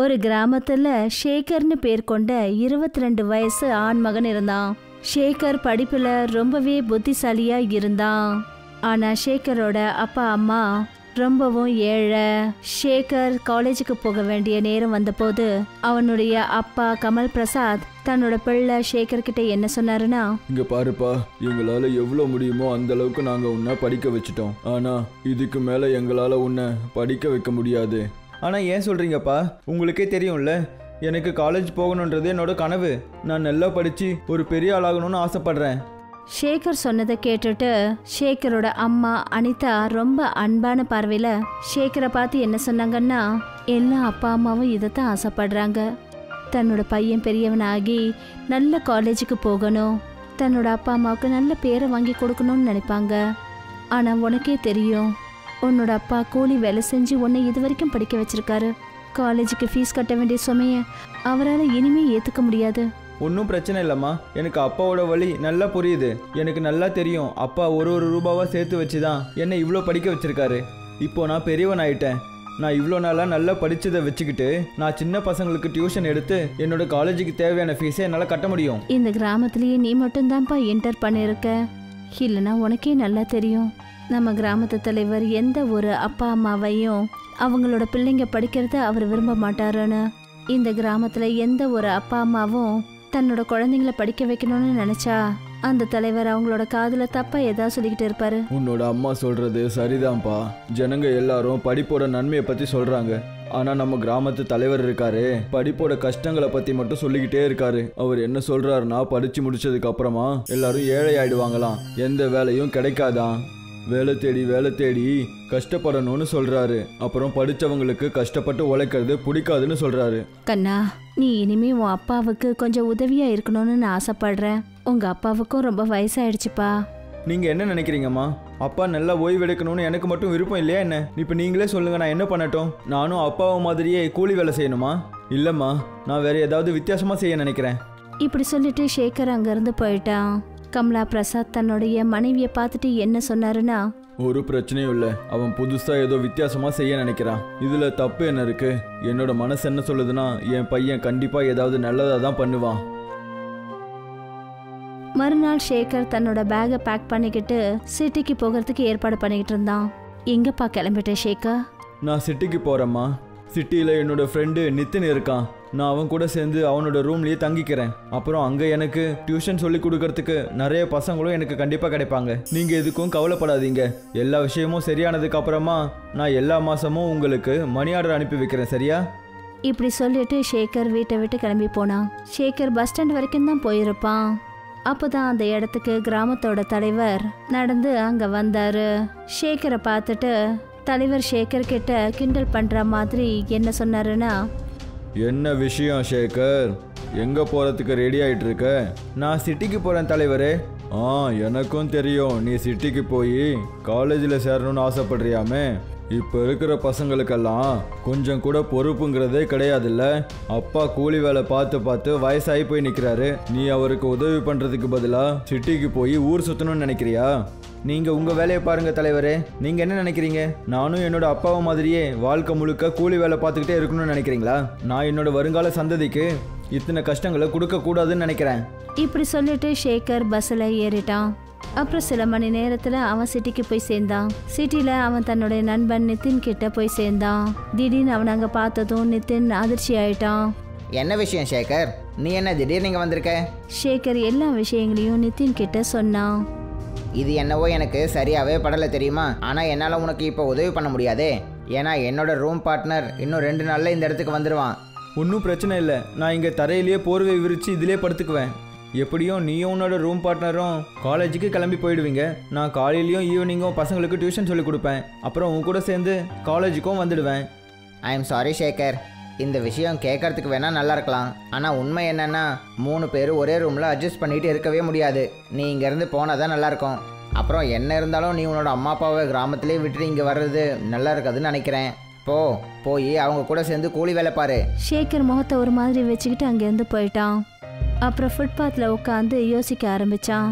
ஒரு கிராமத்துல ஷேகர்னு பேர் கொண்ட இருபத்தி ரெண்டு வயசு ஆண் மகன் இருந்தான் ஷேகர் படிப்புல ரொம்பவே புத்திசாலியா இருந்தான் ஆனா ஷேகரோட அப்பா அம்மா ரொம்பவும் ஏழை ஷேகர் காலேஜுக்கு போக வேண்டிய நேரம் வந்தபோது அவனுடைய அப்பா கமல் பிரசாத் தன்னோட பிள்ளை ஷேகர் கிட்ட என்ன சொன்னாருன்னா இங்க பாருப்பா எங்களால எவ்வளோ முடியுமோ அந்த அளவுக்கு நாங்க உன்னை படிக்க வச்சுட்டோம் ஆனா இதுக்கு மேல எங்களால உன்னை படிக்க வைக்க முடியாது ஆனால் ஏன் சொல்கிறீங்கப்பா உங்களுக்கே தெரியும்ல எனக்கு காலேஜ் போகணுன்றது என்னோட கனவு நான் நல்லா படித்து ஒரு பெரிய ஆளாகணும்னு ஆசைப்பட்றேன் ஷேகர் சொன்னதை கேட்டுட்டு ஷேகரோட அம்மா அனிதா ரொம்ப அன்பான பார்வையில ஷேகரை பார்த்து என்ன சொன்னாங்கன்னா எல்லா அப்பா அம்மாவும் இதைத்தான் ஆசைப்படுறாங்க தன்னோட பையன் பெரியவனாகி நல்ல காலேஜுக்கு போகணும் தன்னோட அப்பா அம்மாவுக்கு நல்ல பேரை வாங்கி கொடுக்கணும்னு நினைப்பாங்க ஆனா உனக்கே தெரியும் உன்னோட அப்பா கூலி வேலை செஞ்சு உன்னை இது வரைக்கும் படிக்க வச்சிருக்காரு காலேஜுக்கு ஃபீஸ் கட்ட வேண்டிய சுமைய அவரால் இனிமே ஏத்துக்க முடியாது ஒன்றும் பிரச்சனை இல்லைம்மா எனக்கு அப்பாவோட வழி நல்லா புரியுது எனக்கு நல்லா தெரியும் அப்பா ஒரு ஒரு ரூபாவாக சேர்த்து வச்சு தான் என்னை இவ்வளோ படிக்க வச்சிருக்காரு இப்போ நான் பெரியவன் ஆயிட்டேன் நான் இவ்வளோ நாளாக நல்லா படித்ததை வச்சுக்கிட்டு நான் சின்ன பசங்களுக்கு டியூஷன் எடுத்து என்னோட காலேஜுக்கு தேவையான ஃபீஸை என்னால் கட்ட முடியும் இந்த கிராமத்திலேயே நீ மட்டும்தான்ப்பா என்டர் பண்ணியிருக்க இல்லைன்னா உனக்கே நல்லா தெரியும் நம்ம கிராமத்து தலைவர் எந்த ஒரு அப்பா அம்மாவையும் அவங்களோட பிள்ளைங்க படிக்கிறத அவர் விரும்ப மாட்டாருன்னு இந்த கிராமத்துல எந்த ஒரு அப்பா அம்மாவும் தன்னோட குழந்தைங்கள படிக்க வைக்கணும்னு நினைச்சா அந்த தலைவர் அவங்களோட காதுல தப்பா ஏதாவது சொல்லிக்கிட்டு இருப்பாரு உன்னோட அம்மா சொல்றது சரிதான்ப்பா ஜனங்க எல்லாரும் படிப்போட நன்மையை பத்தி சொல்றாங்க ஆனா நம்ம கிராமத்து தலைவர் இருக்காரு படிப்போட கஷ்டங்களை பத்தி மட்டும் சொல்லிக்கிட்டே இருக்காரு அவர் என்ன சொல்றாருன்னா படிச்சு முடிச்சதுக்கு அப்புறமா எல்லாரும் ஏழை ஆயிடுவாங்களாம் எந்த வேலையும் கிடைக்காதான் வேலை தேடி வேலை தேடி கஷ்டப்படணும்னு சொல்றாரு அப்புறம் படிச்சவங்களுக்கு கஷ்டப்பட்டு உழைக்கிறது பிடிக்காதுன்னு சொல்றாரு கண்ணா நீ இனிமே உன் அப்பாவுக்கு கொஞ்சம் உதவியா இருக்கணும்னு நான் ஆசைப்படுறேன் உங்க அப்பாவுக்கும் ரொம்ப வயசாயிடுச்சுப்பா நீங்கள் என்ன நினைக்கிறீங்கம்மா அப்பா நல்லா ஓய்வெடுக்கணும்னு எனக்கு மட்டும் விருப்பம் இல்லையா என்ன இப்போ நீங்களே சொல்லுங்கள் நான் என்ன பண்ணட்டும் நானும் அப்பாவை மாதிரியே கூலி வேலை செய்யணுமா இல்லைம்மா நான் வேற ஏதாவது வித்தியாசமாக செய்ய நினைக்கிறேன் இப்படி சொல்லிட்டு ஷேகர் அங்கிருந்து போயிட்டான் கமலா பிரசாத் தன்னுடைய மனைவியை பார்த்துட்டு என்ன சொன்னாருன்னா ஒரு பிரச்சனையும் இல்லை அவன் புதுசா ஏதோ வித்தியாசமா செய்ய நினைக்கிறான் இதுல தப்பு என்ன இருக்கு என்னோட மனசு என்ன சொல்லுதுன்னா என் பையன் கண்டிப்பா ஏதாவது நல்லதா தான் பண்ணுவான் மறுநாள் ஷேகர் தன்னோட பேக்கை பேக் பண்ணிக்கிட்டு சிட்டிக்கு போகிறதுக்கு ஏற்பாடு பண்ணிக்கிட்டு இருந்தான் எங்கப்பா கிளம்பிட்ட ஷேகர் நான் சிட்டிக்கு போகிறேம்மா சிட்டியில் என்னோட ஃப்ரெண்டு நித்தின் இருக்கான் நான் அவன் கூட சேர்ந்து அவனோட ரூம்லேயே தங்கிக்கிறேன் அப்புறம் அங்கே எனக்கு டியூஷன் சொல்லி கொடுக்கறதுக்கு நிறைய பசங்களும் எனக்கு கண்டிப்பாக கிடைப்பாங்க நீங்கள் எதுக்கும் கவலைப்படாதீங்க எல்லா விஷயமும் சரியானதுக்கு அப்புறமா நான் எல்லா மாதமும் உங்களுக்கு மணி ஆர்டர் அனுப்பி வைக்கிறேன் சரியா இப்படி சொல்லிட்டு ஷேகர் வீட்டை விட்டு கிளம்பி போனான் ஷேகர் பஸ் ஸ்டாண்ட் வரைக்கும் தான் போயிருப்பான் அப்போதான் அந்த இடத்துக்கு கிராமத்தோட தலைவர் நடந்து அங்க வந்தாரு ஷேகரை பார்த்துட்டு தலைவர் ஷேகர் கிட்ட கிண்டல் பண்ற மாதிரி என்ன சொன்னாருன்னா என்ன விஷயம் சேகர் எங்க போறதுக்கு ரெடி ஆயிட்டு இருக்க நான் சிட்டிக்கு போகிறேன் தலைவரே ஆ எனக்கும் தெரியும் நீ சிட்டிக்கு போய் காலேஜில் சேரணும்னு ஆசைப்படுறியாமே இப்போ இருக்கிற பசங்களுக்கெல்லாம் கொஞ்சம் கூட பொறுப்புங்கிறதே கிடையாதுல்ல அப்பா கூலி வேலை பார்த்து பார்த்து வயசாகி போய் நிற்கிறாரு நீ அவருக்கு உதவி பண்ணுறதுக்கு பதிலாக சிட்டிக்கு போய் ஊர் சுற்றணும்னு நினைக்கிறியா நீங்கள் உங்கள் வேலையை பாருங்கள் தலைவரே நீங்கள் என்ன நினைக்கிறீங்க நானும் என்னோட அப்பாவை மாதிரியே வாழ்க்கை முழுக்க கூலி வேலை பார்த்துக்கிட்டே இருக்கணும்னு நினைக்கிறீங்களா நான் என்னோட வருங்கால சந்ததிக்கு இத்தனை கஷ்டங்களை கொடுக்கக்கூடாதுன்னு நினைக்கிறேன் இப்படி சொல்லிட்டு ஷேகர் பஸ்ஸில் ஏறிட்டான் அப்புறம் சில மணி நேரத்தில் அவன் சிட்டிக்கு போய் சேர்ந்தான் சிட்டியில் அவன் தன்னுடைய நண்பன் நிதின் கிட்ட போய் சேர்ந்தான் திடீர்னு அவன் அங்கே பார்த்ததும் நிதின் அதிர்ச்சி ஆயிட்டான் என்ன விஷயம் சேகர் நீ என்ன திடீர்னு இங்கே வந்திருக்க ஷேகர் எல்லா விஷயங்களையும் நிதின் கிட்ட சொன்னான் இது என்னவோ எனக்கு சரியாகவே படலை தெரியுமா ஆனால் என்னால் உனக்கு இப்போ உதவி பண்ண முடியாதே ஏன்னா என்னோட ரூம் பார்ட்னர் இன்னும் ரெண்டு நாளில் இந்த இடத்துக்கு வந்துடுவான் ஒன்றும் பிரச்சனை இல்லை நான் இங்கே தரையிலேயே போர்வை விரித்து இதிலே படுத்துக்குவேன் எப்படியும் நீயும் உன்னோட ரூம் பார்ட்னரும் காலேஜுக்கு கிளம்பி போயிடுவீங்க நான் காலையிலையும் ஈவினிங்கும் பசங்களுக்கு டியூஷன் சொல்லி கொடுப்பேன் அப்புறம் உன் கூட சேர்ந்து காலேஜுக்கும் வந்துடுவேன் ஐ எம் சாரி சேகர் இந்த விஷயம் கேட்கறதுக்கு வேணால் நல்லா இருக்கலாம் ஆனால் உண்மை என்னன்னா மூணு பேர் ஒரே ரூமில் அட்ஜஸ்ட் பண்ணிட்டு இருக்கவே முடியாது நீ இங்கேருந்து போனால் தான் நல்லாயிருக்கும் அப்புறம் என்ன இருந்தாலும் நீ உன்னோட அம்மா அப்பாவை கிராமத்திலே விட்டுட்டு இங்கே வர்றது நல்லா இருக்காதுன்னு நினைக்கிறேன் போ போய் அவங்க கூட சேர்ந்து கூலி வேலை பாரு ஷேகர் முகத்தை ஒரு மாதிரி வச்சுக்கிட்டு அங்கேருந்து போயிட்டான் அப்புறம் ஃபுட்பாத்தில் உட்காந்து யோசிக்க ஆரம்பிச்சான்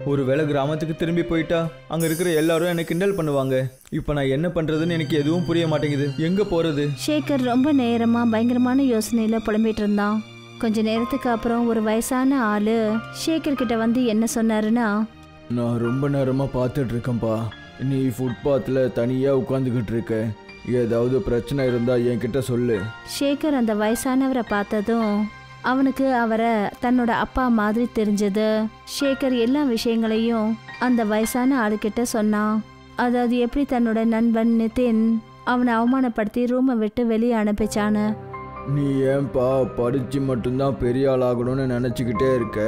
ஒருவேளை கிராமத்துக்கு திரும்பி போயிட்டா அங்க இருக்கிற எல்லாரும் எனக்கு கிண்டல் பண்ணுவாங்க இப்போ நான் என்ன பண்றதுன்னு எனக்கு எதுவும் புரிய மாட்டேங்குது எங்க போறது ஷேகர் ரொம்ப நேரமா பயங்கரமான யோசனையில புலம்பிட்டு இருந்தான் கொஞ்ச நேரத்துக்கு அப்புறம் ஒரு வயசான ஆளு ஷேகர் கிட்ட வந்து என்ன சொன்னாருன்னா நான் ரொம்ப நேரமாக பார்த்துட்டு இருக்கேன்ப்பா நீ ஃபுட்பாத்தில் தனியாக உட்காந்துக்கிட்டு இருக்க ஏதாவது பிரச்சனை இருந்தால் என்கிட்ட சொல்லு ஷேகர் அந்த வயசானவரை பார்த்ததும் அவனுக்கு அவரை தன்னோட அப்பா மாதிரி தெரிஞ்சது ஷேகர் எல்லா விஷயங்களையும் அந்த வயசான ஆளுக்கிட்ட சொன்னான் அதாவது எப்படி தன்னோட நண்பன் நிதின் அவனை அவமானப்படுத்தி ரூமை விட்டு வெளியே அனுப்பிச்சான்னு நீ ஏன்பா படித்து மட்டும்தான் பெரிய ஆளாகணும்னு நினச்சிக்கிட்டே இருக்க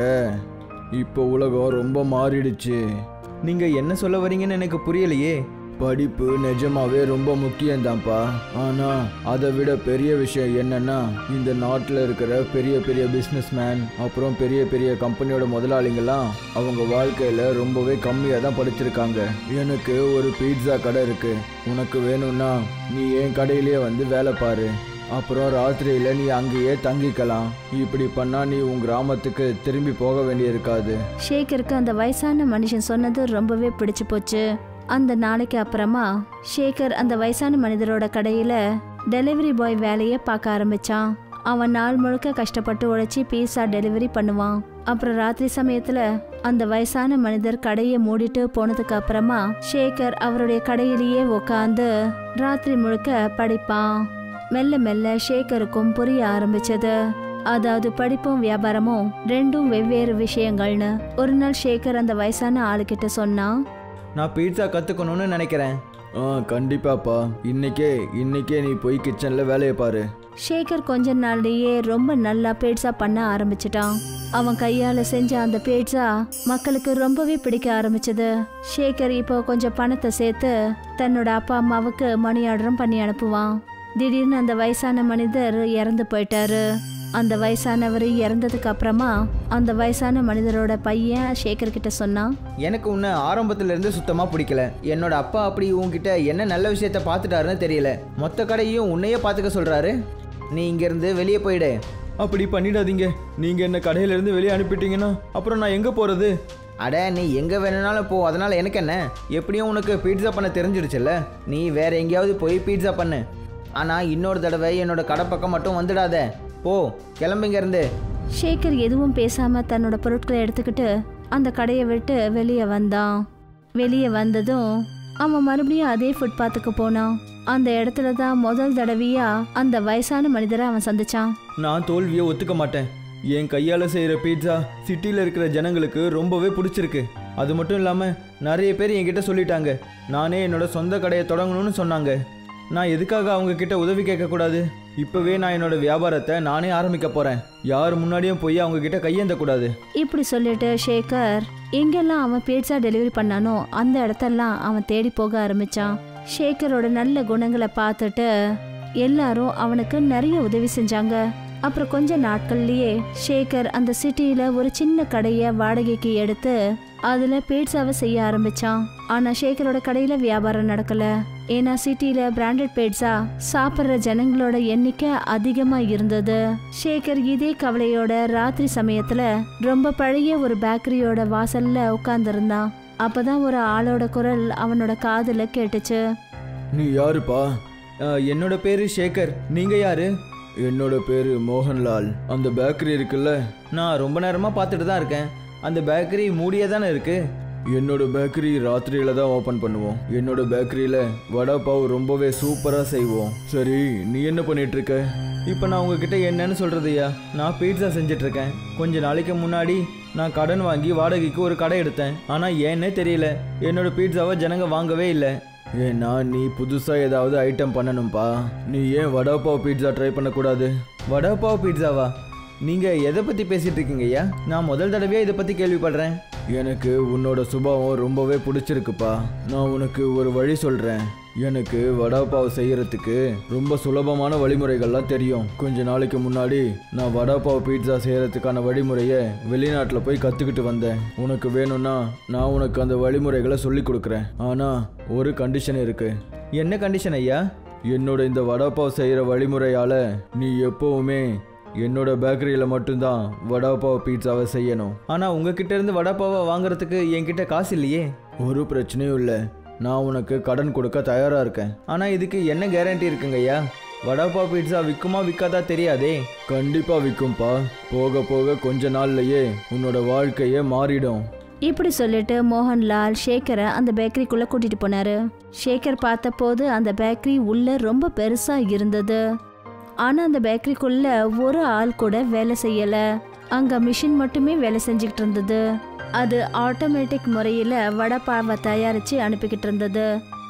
இப்போ உலகம் ரொம்ப மாறிடுச்சு நீங்க என்ன சொல்ல வரீங்கன்னு எனக்கு புரியலையே படிப்பு நிஜமாவே ரொம்ப முக்கியம்தான்ப்பா ஆனா அதை விட பெரிய விஷயம் என்னன்னா இந்த நாட்டில் இருக்கிற பெரிய பெரிய பிஸ்னஸ்மேன் அப்புறம் பெரிய பெரிய கம்பெனியோட முதலாளிங்கெல்லாம் அவங்க வாழ்க்கையில ரொம்பவே கம்மியாக தான் படிச்சிருக்காங்க எனக்கு ஒரு பீட்சா கடை இருக்கு உனக்கு வேணும்னா நீ என் கடையிலேயே வந்து வேலை பாரு அப்புறம் ராத்திரியில நீ அங்கேயே தங்கிக்கலாம் இப்படி பண்ணா நீ உன் கிராமத்துக்கு திரும்பி போக வேண்டியிருக்காது ஷேகருக்கு அந்த வயசான மனுஷன் சொன்னது ரொம்பவே பிடிச்சு போச்சு அந்த நாளைக்கு அப்புறமா ஷேகர் அந்த வயசான மனிதரோட கடையில டெலிவரி பாய் வேலையை பார்க்க ஆரம்பிச்சான் அவன் நாள் முழுக்க கஷ்டப்பட்டு உழைச்சி பீஸா டெலிவரி பண்ணுவான் அப்புறம் ராத்திரி சமயத்துல அந்த வயசான மனிதர் கடையை மூடிட்டு போனதுக்கு அப்புறமா ஷேகர் அவருடைய கடையிலேயே உட்காந்து ராத்திரி முழுக்க படிப்பான் மெல்ல மெல்ல ஷேகருக்கும் புரிய ஆரம்பிச்சது அதாவது படிப்பும் வியாபாரமும் ரெண்டும் வெவ்வேறு விஷயங்கள்னு ஒரு நாள் ஷேகர் அந்த வயசான ஆளுகிட்ட சொன்னான் நான் பீட்சா கத்துக்கணும்னு நினைக்கிறேன் ஆ கண்டிப்பாப்பா இன்னைக்கே இன்னைக்கே நீ போய் கிச்சனில் வேலையை பாரு ஷேகர் கொஞ்ச நாள்லயே ரொம்ப நல்லா பீட்சா பண்ண ஆரம்பிச்சிட்டான் அவன் கையால செஞ்ச அந்த பீட்சா மக்களுக்கு ரொம்பவே பிடிக்க ஆரம்பிச்சது ஷேகர் இப்போ கொஞ்சம் பணத்தை சேர்த்து தன்னோட அப்பா அம்மாவுக்கு மணி ஆர்டரும் பண்ணி அனுப்புவான் திடீர்னு அந்த வயசான மனிதர் இறந்து போயிட்டாரு அந்த வயசானவர் இறந்ததுக்கு அப்புறமா அந்த வயசான மனிதரோட பையன் ஷேகர் கிட்ட சொன்னான் எனக்கு உன்னை ஆரம்பத்துல இருந்து சுத்தமா பிடிக்கல என்னோட அப்பா அப்படி உன்கிட்ட என்ன நல்ல விஷயத்த பார்த்துட்டாருன்னு தெரியல மொத்த கடையும் உன்னையே பார்த்துக்க சொல்றாரு நீ இங்கிருந்து வெளியே போயிடு அப்படி பண்ணிடாதீங்க நீங்க என்ன கடையில இருந்து வெளியே அனுப்பிட்டீங்கன்னா அப்புறம் நான் எங்க போறது அட நீ எங்க வேணும்னாலும் போ அதனால எனக்கு என்ன எப்படியும் உனக்கு பீட்சா பண்ண தெரிஞ்சிடுச்சுல்ல நீ வேற எங்கேயாவது போய் பீட்சா பண்ணு ஆனா இன்னொரு தடவை என்னோட கடை பக்கம் மட்டும் வந்துடாத போ கிளம்புங்க இருந்து ஷேகர் எதுவும் பேசாம தன்னோட பொருட்களை எடுத்துக்கிட்டு அந்த கடையை விட்டு வெளியே வந்தான் வெளியே வந்ததும் அவன் மறுபடியும் அதே ஃபுட்பாத்துக்கு போனான் அந்த இடத்துல தான் முதல் தடவையா அந்த வயசான மனிதரை அவன் சந்திச்சான் நான் தோல்வியை ஒத்துக்க மாட்டேன் என் கையால் செய்கிற பீட்சா சிட்டியில் இருக்கிற ஜனங்களுக்கு ரொம்பவே பிடிச்சிருக்கு அது மட்டும் இல்லாமல் நிறைய பேர் என்கிட்ட சொல்லிட்டாங்க நானே என்னோட சொந்த கடையை தொடங்கணும்னு சொன்னாங்க நான் எதுக்காக அவங்க கிட்ட உதவி கேட்கக்கூடாது இப்போவே நான் என்னோட வியாபாரத்தை நானே ஆரம்பிக்க போகிறேன் யார் முன்னாடியும் போய் அவங்க கிட்ட கையேந்தக்கூடாது இப்படி சொல்லிட்டு ஷேகர் எங்கெல்லாம் அவன் பீட்சா டெலிவரி பண்ணானோ அந்த இடத்தெல்லாம் அவன் தேடி போக ஆரம்பிச்சான் ஷேகரோட நல்ல குணங்களை பார்த்துட்டு எல்லாரும் அவனுக்கு நிறைய உதவி செஞ்சாங்க அப்புறம் கொஞ்ச நாட்கள்லயே ஷேகர் அந்த சிட்டியில ஒரு சின்ன கடைய வாடகைக்கு எடுத்து அதுல பீட்சாவை செய்ய ஆரம்பிச்சான் ஆனா ஷேகரோட கடையில வியாபாரம் நடக்கல ஏன்னா சிட்டில பிராண்டட் பீட்சா சாப்பிட்ற ஜனங்களோட எண்ணிக்கை அதிகமா இருந்தது ஷேகர் இதே கவலையோட ராத்திரி சமயத்துல ரொம்ப பழைய ஒரு பேக்கரியோட வாசல்ல உட்கார்ந்திருந்தான் அப்பதான் ஒரு ஆளோட குரல் அவனோட காதுல கேட்டுச்சு நீ யாருப்பா அஹ், என்னோட பேரு சேகர் நீங்கள் யாரு என்னோட பேரு மோகன்லால் அந்த பேக்கரி இருக்குல்ல நான் ரொம்ப நேரமாக பார்த்துட்டு தான் இருக்கேன் அந்த பேக்கரி மூடியே தானே இருக்குது என்னோட பேக்கரி ராத்திரியில தான் ஓப்பன் பண்ணுவோம் என்னோட பேக்கரியில வடை பாவ் ரொம்பவே சூப்பரா செய்வோம் சரி நீ என்ன பண்ணிட்டு இருக்க இப்போ நான் உங்ககிட்ட என்னன்னு சொல்கிறதுயா நான் பீட்சா செஞ்சிட்ருக்கேன் கொஞ்ச நாளைக்கு முன்னாடி நான் கடன் வாங்கி வாடகைக்கு ஒரு கடை எடுத்தேன் ஆனால் ஏன்னே தெரியல என்னோட பீட்சாவை ஜனங்க வாங்கவே இல்லை ஏன்னா நீ புதுசா ஏதாவது ஐட்டம் பண்ணணும்பா நீ ஏன் வடை பாவ் பீட்சா ட்ரை பண்ணக்கூடாது வடை பாவ் பீட்சாவா நீங்கள் எதை பற்றி பேசிகிட்டு இருக்கீங்க ஐயா நான் முதல் தடவையாக இதை பற்றி கேள்விப்படுறேன் எனக்கு உன்னோட சுபாவம் ரொம்பவே பிடிச்சிருக்குப்பா நான் உனக்கு ஒரு வழி சொல்கிறேன் எனக்கு வடை பாவ் செய்யறதுக்கு ரொம்ப சுலபமான வழிமுறைகள்லாம் தெரியும் கொஞ்ச நாளைக்கு முன்னாடி நான் வடை பாவ் பீட்சா செய்யறதுக்கான வழிமுறையை வெளிநாட்டில் போய் கற்றுக்கிட்டு வந்தேன் உனக்கு வேணும்னா நான் உனக்கு அந்த வழிமுறைகளை சொல்லி கொடுக்குறேன் ஆனால் ஒரு கண்டிஷன் இருக்கு என்ன கண்டிஷன் ஐயா என்னோட இந்த வடை பாவ் செய்கிற வழிமுறையால் நீ எப்போவுமே என்னோட பேக்கரியில் மட்டும்தான் வடாபாவ் பீட்சாவை செய்யணும் ஆனால் உங்ககிட்ட இருந்து வடாப்பாவை வாங்குறதுக்கு என்கிட்ட காசு இல்லையே ஒரு பிரச்சனையும் இல்லை நான் உனக்கு கடன் கொடுக்க தயாராக இருக்கேன் ஆனால் இதுக்கு என்ன கேரண்டி இருக்குங்க ஐயா வடாப்பாவ் பீட்சா விற்குமா விற்காதா தெரியாதே கண்டிப்பாக விற்கும்பா போக போக கொஞ்ச நாள்லயே உன்னோட வாழ்க்கையே மாறிடும் இப்படி சொல்லிட்டு மோகன்லால் ஷேக்கரை அந்த பேக்கரிக்குள்ள கூட்டிட்டு போனாரு ஷேக்கர் பார்த்தபோது அந்த பேக்கரி உள்ள ரொம்ப பெருசா இருந்தது ஆனா அந்த பேக்கரிக்குள்ள ஒரு ஆள் கூட வேலை செய்யல அங்க மிஷின் மட்டுமே வேலை செஞ்சுக்கிட்டு இருந்தது அது ஆட்டோமேட்டிக் முறையில வடைப்பாவை தயாரிச்சு அனுப்பிக்கிட்டு இருந்தது